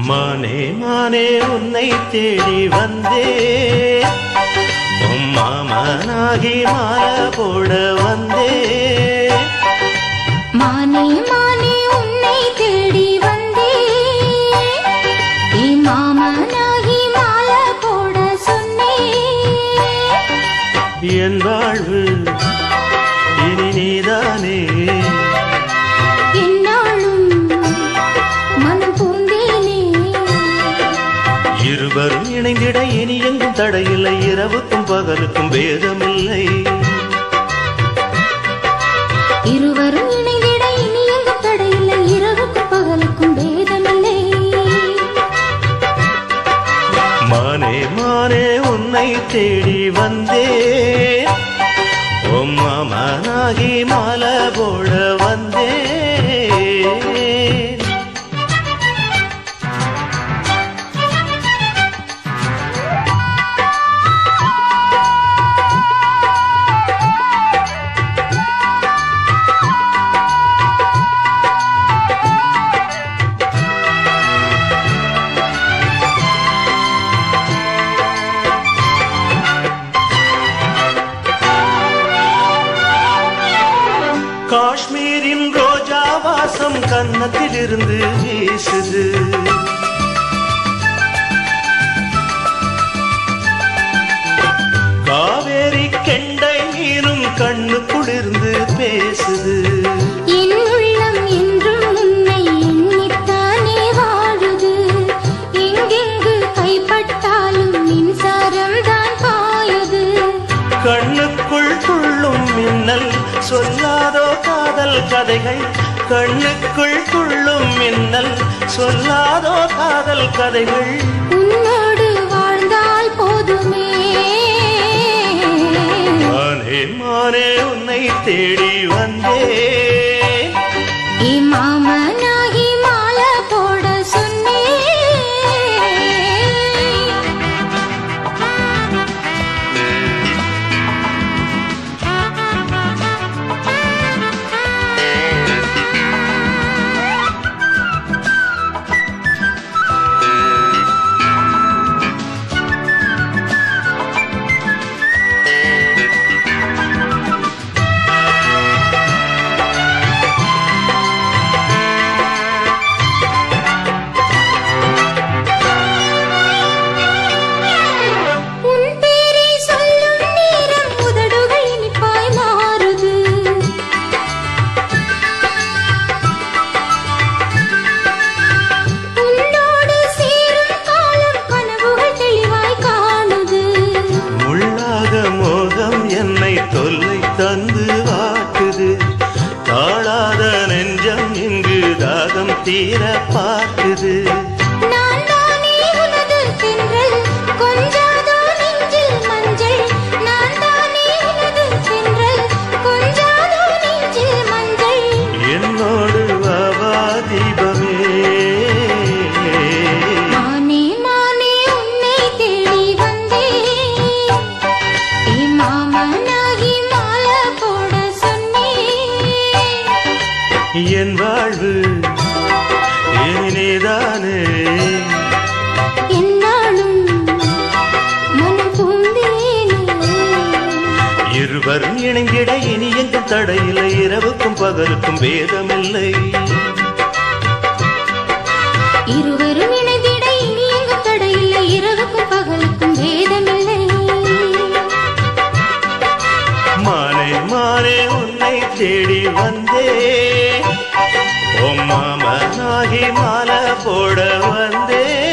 மானே மானே உன்னை தேடி வந்தே உம் மாமனாகி மாலை போட வந்தே மானே மானே உன்னை தேடி வந்தே மாமனாகி மாலை போட சொன்னே என் வாழ்வு இனி நீதானே என்னாலும் மனம் பூந்தேனே இருவரும் இணைந்திட இனி எங்கும் தடையில்லை இரவுக்கும் பகலுக்கும் பேதமில்லை இருவரும் இணைந்திட இனி எங்கும் தடையில்லை இரவுக்கும் பகலுக்கும் பேதமில்லை மானே மானே உன்னை தேடி வந்தே உம் மாமனாகி மாலை போட வந்தே காஷ்மீரின் ரோஜா வாசம் கன்னத்திலிருந்து வீசுது காவேரி கெண்டை நீரும் கண்ணு குளிர்ந்து பேசுது என் உள்ளம் என்றும் உன்னை எண்ணித்தானே வாழுது எங்கெங்கு கைப்பட்டாலும் மின்சாரம் தான் பாயுது கண்ணுக்குள் துள்ளும் மின்னல் சொல்லாதோ காதல் கதைகள் கண்ணுக்குள் துள்ளும் மின்னல் சொல்லாதோ காதல் கதைகள் உன்னோடு வாழ்ந்தால் போதுமே மானே மானே உன்னை தேடி வந்தே ஏ மாமனாகி மாலை போட சொன்னே உன் பேரை சொல்லும் நேரம் உதடுகள் இனிப்பாய் மாறுது உன்னோடு சேரும் காலம் கனவுகள் தெளிவாய் காணுது முள்ளாக மோகம் என்னை தொல்லை தந்து வாட்டுது தாழாத நெஞ்சம் இங்கு தாகம் தீர பார்க்குது நான் தானே உனது தென்றல் கொஞ்சாதோ நெஞ்சில் மஞ்சள் நான் தானே உனது தென்றல் கொஞ்சாதோ நெஞ்சில் மஞ்சள் என்னோடு வாவா தீபமே மானே மானே உன்னை தேடி வந்தேன் ஏ மாமனாகி மாலை போட சொன்னேன் என் வாழ்வு இனிதானே என்னாலும் மனம் பூந்தேனே இருவரும் இணைந்திட இனி எங்கும் தடையில்லை இரவுக்கும் பகலுக்கும் வேதமில்லை இருவரும் இணைந்திட இனி எங்கும் தடையில்லை இரவுக்கும் பகலுக்கும் பேதமில்லை மானே மானே உன்னை தேடி வந்தே ஓ மாமனாகி மாலை போட வந்தே